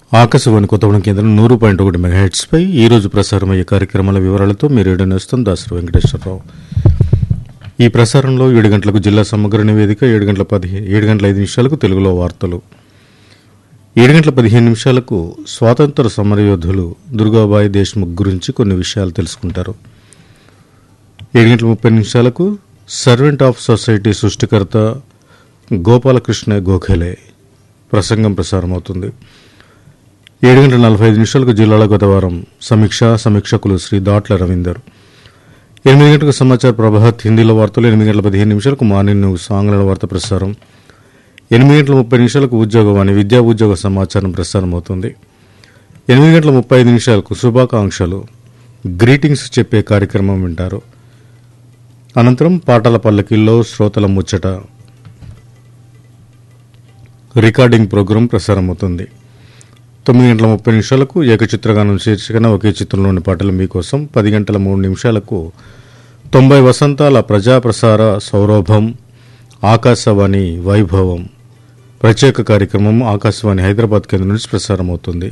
ఆకాశవాణి కొత్తగూడెం కేంద్రం నూరు పాయింట్ ఒకటి మెగాహెట్స్పై ఈ రోజు ప్రసారమయ్యే కార్యక్రమాల వివరాలతో మీరు రేడియో నేస్తం దాసరి వెంకటేశ్వరరావు ఈ ప్రసారంలో ఏడు గంటలకు జిల్లా సమగ్ర నివేదిక ఏడు గంటల పదిహేను ఏడు గంటల ఐదు నిమిషాలకు తెలుగులో వార్తలు ఏడు గంటల పదిహేను నిమిషాలకు స్వాతంత్ర సమరయోధులు దుర్గాబాయి దేశ్ముఖ్ గురించి కొన్ని విషయాలు తెలుసుకుంటారు ఏడు గంటల ముప్పై నిమిషాలకు సర్వెంట్ ఆఫ్ సొసైటీ సృష్టికర్త గోపాలకృష్ణ గోఖలే ప్రసంగం ప్రసారమవుతుంది ఏడు గంటల నలభై ఐదు నిమిషాలకు జిల్లాల గత వారం సమీక్ష సమీక్షకులు శ్రీ దాట్ల రవీందర్ ఎనిమిది గంటలకు సమాచార ప్రభాత్ హిందీలో వార్తలు ఎనిమిది గంటల పదిహేను నిమిషాలకు మార్నింగ్ న్యూస్ ఆంగ్ల వార్త ప్రసారం ఎనిమిది గంటల ముప్పై నిమిషాలకు ఉద్యోగవాణి విద్యా ఉద్యోగ సమాచారం ప్రసారం అవుతుంది ఎనిమిది గంటల ముప్పై ఐదు నిమిషాలకు శుభాకాంక్షలు గ్రీటింగ్స్ చెప్పే కార్యక్రమం వింటారు అనంతరం పాటల పల్లకిల్లో శ్రోతల ముచ్చట రికార్డింగ్ ప్రోగ్రాం ప్రసారమవుతుంది తొమ్మిది గంటల ముప్పై నిమిషాలకు ఏకచిత్రగానం శీర్షికన ఒకే చిత్రంలోని పాటలు మీకోసం పది గంటల మూడు నిమిషాలకు తొంభై వసంతాల ప్రజాప్రసార సౌరభం ఆకాశవాణి వైభవం ప్రత్యేక కార్యక్రమం ఆకాశవాణి హైదరాబాద్ కేంద్రం నుంచి ప్రసారమవుతుంది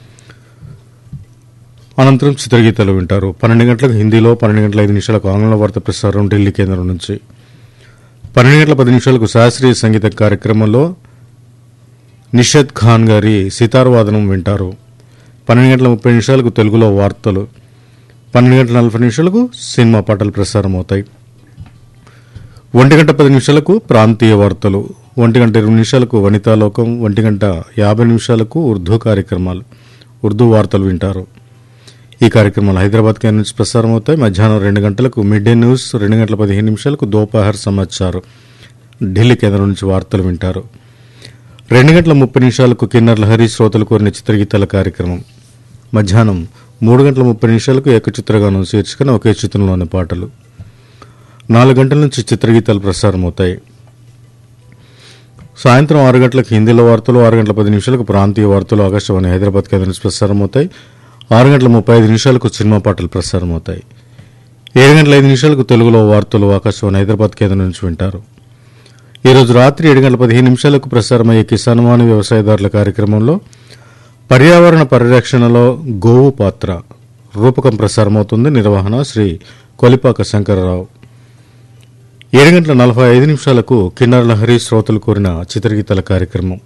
అనంతరం చిత్రగీతాలు వింటారు పన్నెండు గంటలకు హిందీలో పన్నెండు గంటల ఐదు నిమిషాలకు ఆంగ్ల వార్త ప్రసారం ఢిల్లీ కేంద్రం నుంచి పన్నెండు గంటల పది నిమిషాలకు శాస్త్రీయ సంగీత కార్యక్రమంలో నిషద్ ఖాన్ గారి సితార్ వాదనం వింటారు పన్నెండు గంటల ముప్పై నిమిషాలకు తెలుగులో వార్తలు పన్నెండు గంటల నలభై నిమిషాలకు సినిమా పాటలు ప్రసారం అవుతాయి ఒంటి గంట పది నిమిషాలకు ప్రాంతీయ వార్తలు ఒంటి గంట ఇరవై నిమిషాలకు వనితాలోకం ఒంటి గంట యాభై నిమిషాలకు ఉర్దూ కార్యక్రమాలు ఉర్దూ వార్తలు వింటారు ఈ కార్యక్రమాలు హైదరాబాద్ కేంద్రం నుంచి ప్రసారం అవుతాయి మధ్యాహ్నం రెండు గంటలకు మిడ్ డే న్యూస్ రెండు గంటల పదిహేను నిమిషాలకు దోపహర్ సమాచారం ఢిల్లీ కేంద్రం నుంచి వార్తలు వింటారు రెండు గంటల ముప్పై నిమిషాలకు కిన్నర్ లహరి శ్రోతలు కోరిన చిత్రగీతాల కార్యక్రమం మధ్యాహ్నం మూడు గంటల ముప్పై నిమిషాలకు ఏకచిత్రగానం శీర్షికన ఒకే చిత్రంలోని పాటలు నాలుగు గంటల నుంచి చిత్రగీతాలు ప్రసారం అవుతాయి సాయంత్రం ఆరు గంటలకు హిందీలో వార్తలు ఆరు గంటల పది నిమిషాలకు ప్రాంతీయ వార్తలు ఆకాశవాణి హైదరాబాద్ కేంద్రం నుంచి ప్రసారం అవుతాయి ఆరు గంటల ముప్పై ఐదు నిమిషాలకు సినిమా పాటలు ప్రసారం అవుతాయి ఏడు గంటల ఐదు నిమిషాలకు తెలుగులో వార్తలు ఆకాశవాణి హైదరాబాద్ కేంద్రం నుంచి వింటారు ఈ రోజు రాత్రి ఏడు గంటల పదిహేను నిమిషాలకు ప్రసారమయ్యే కిసాన్వాణి వ్యవసాయదారుల కార్యక్రమంలో పర్యావరణ పరిరక్షణలో గోవు పాత్ర రూపకం ప్రసారమవుతుంది నిర్వహణ శ్రీ కొలిపాక శంకరరావు ఏడు గంటల నలభై ఐదు నిమిషాలకు కిన్నర్ లహరి శ్రోతలు కోరిన చిత్రగీతాల కార్యక్రమం